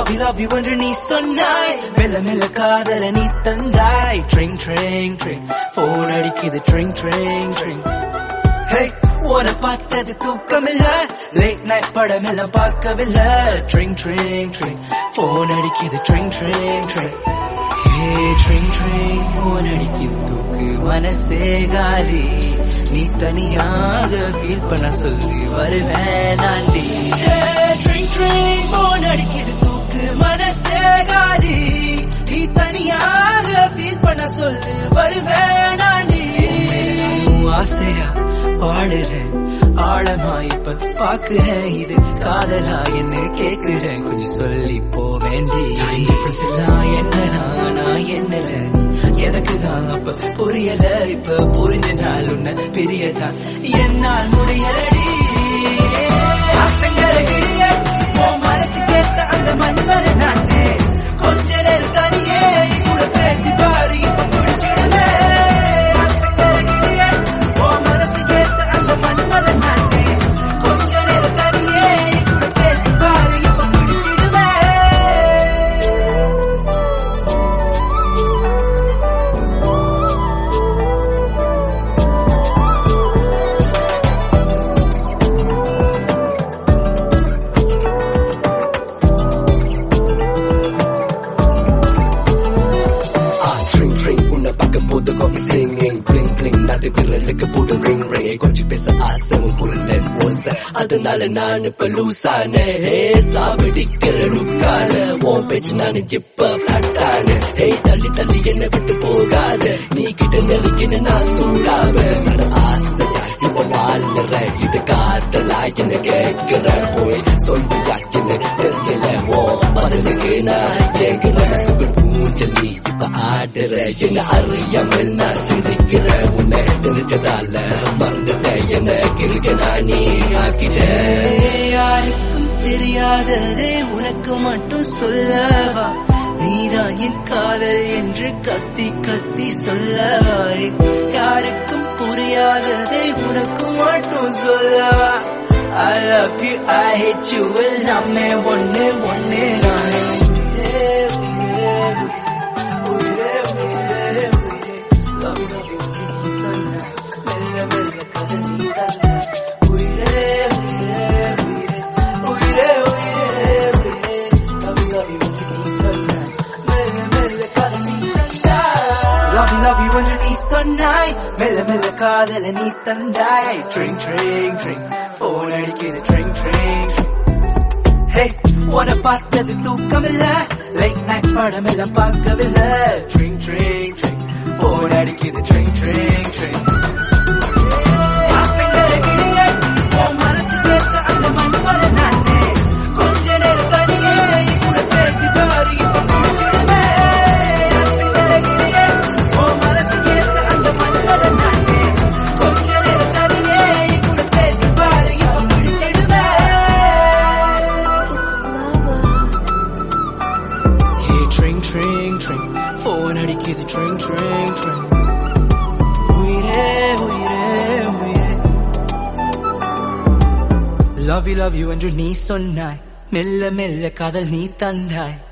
Love love you என்று நீ சொன்னாய் மெல்ல மெல்ல காதல நீ தந்தாய் ட்ரிங் ட்ரிங் ட்ரிங் போன் அடிக்குது ட்ரிங் ட்ரிங் ட்ரிங் ஹே உன பார்த்தது தூக்கமில்ல லேட் நைட் படம் எல்லாம் பார்க்கவில்லை ட்ரிங் ட்ரிங் ட்ரிங் போன் அடிக்குது ட்ரிங் ட்ரிங் ட்ரிங் ஹே ட்ரிங் ட்ரிங் போன் அடிக்குது தூக்கு மனசே காலி நீ தனியாக ஃபீல் பண்ண சொல்லி வருவேன் நாண்டி ட்ரிங் ட்ரிங் போன் அடிக்குது தூக்கு மனசே காலி நீ தனியாக ஃபீல் பண்ண சொல்லு வருவேன் நாண்டி ஆசையா வாழுறேன் ஆழமா இப்ப பாக்குறேன் இது காதலா என்ன கேக்குறேன் கொஞ்சம் சொல்லி போ வேண்டி என்னனா நான் என்னல எனக்குதான் அப்ப புரியல இப்ப புரிஞ்ச நாள் உன்ன பிரியதான் என்னால் முடியலடி ஆசைங்களை கிழிய, உன் மனசு கேட்ட அந்த மன்மத நானே கொஞ்ச நேரம் தனியே கூட பேசி பாரு இப்ப பிடிச்சிடுவேன் ஆசைங்களை கிழிய, உன் மனசு கேட்ட அந்த மன்மத நானே கொஞ்ச நேரம் தனியே கூட பேசி பாரு இப்ப பிடிச்சிடுவேன் ட்ரிங் ட்ரிங் உன்னை பார்க்க போது காபி சிங்கிங் பிளிங் பிளிங் நாட்டு பிறலுக்கு போட்டு ரிங் ரிங் கொஞ்சம் பேச ஆசை உன் குரல்ல ஓசை அதனால நான் இப்ப லூசான ஹே சாவடிக்கிற லுக்கான உன் பேச்சு நான் இப்ப ஃபிளாட்டான ஹே தள்ளி தள்ளி என்ன விட்டு போகாத நீ கிட்ட நெருங்கின நான் சூடாவ நான் ஆசை இப்ப வாழ்ற இது காட்டலா என்ன கேட்கிற போய் சொல்லுயா என்ன தெரியல ஓ பதிலுக்கு நான் கேட்கிற சுகர் ஊஞ்சல் நீ இப்ப ஆடுற என்ன அறியாமல் நான் சிரிக்கிற உன்னை தெரிஞ்சதால மறந்துட்ட என்ன கிருக்க நானே ஆக்கிட்ட யாருக்கும் தெரியாததே உனக்கு மட்டும் சொல்லவா நீதான் என் காதல் என்று கத்தி கத்தி சொல்லவா யாருக்கும் புரியாததே உனக்கு மட்டும் சொல்லவா I love you, I hate you, எல்லாமே ஒண்ணு ஒண்ணு நானே உயிரே, உயிரே, உயிரே, உயிரே, உயிரே. Love, love you, நீ சொன்ன, மெல்ல மெல்ல கதை நீ தந்த. உயிரே, உயிரே, உயிரே, உயிரே, உயிரே, உயிரே. Love, love you, நீ சொன்ன, மெல்ல மெல்ல கதை நீ தந்த. Love you, love you என்று நீ சொன்னாய் மெல்ல மெல்ல காதல நீ தந்தாய் ட்ரிங் ட்ரிங் ட்ரிங் போன் அடிக்குது ட்ரிங் ட்ரிங் ஹே உன பார்த்தது தூக்கமில்ல லைட் நைட் படம் எல்லாம் பார்க்கவில்லை ட்ரிங் ட்ரிங் ட்ரிங் போன் அடிக்குது ட்ரிங் ட்ரிங் ட்ரிங் ஆசைங்களை கிழிய, உன் மனசு கேட்ட அந்த மன்மத நானே. கொஞ்ச நேரம் தனியே கூட பேசி பாரு, இப்ப பிடிச்சிடுவேன். ஆசைங்களை கிழிய, உன் மனசு கேட்ட அந்த மன்மத நானே. கொஞ்ச நேரம் தனியே கூட பேசி பாரு, இப்ப பிடிச்சிடுவேன். Hey, tring, tring, tring. Phone அடிக்குது tring, tring, tring. உயிரே, உயிரே, உயிரே. Love you, love you என்று நீ சொன்னாய் மெல்ல மெல்ல காதல் நீ தந்தாய்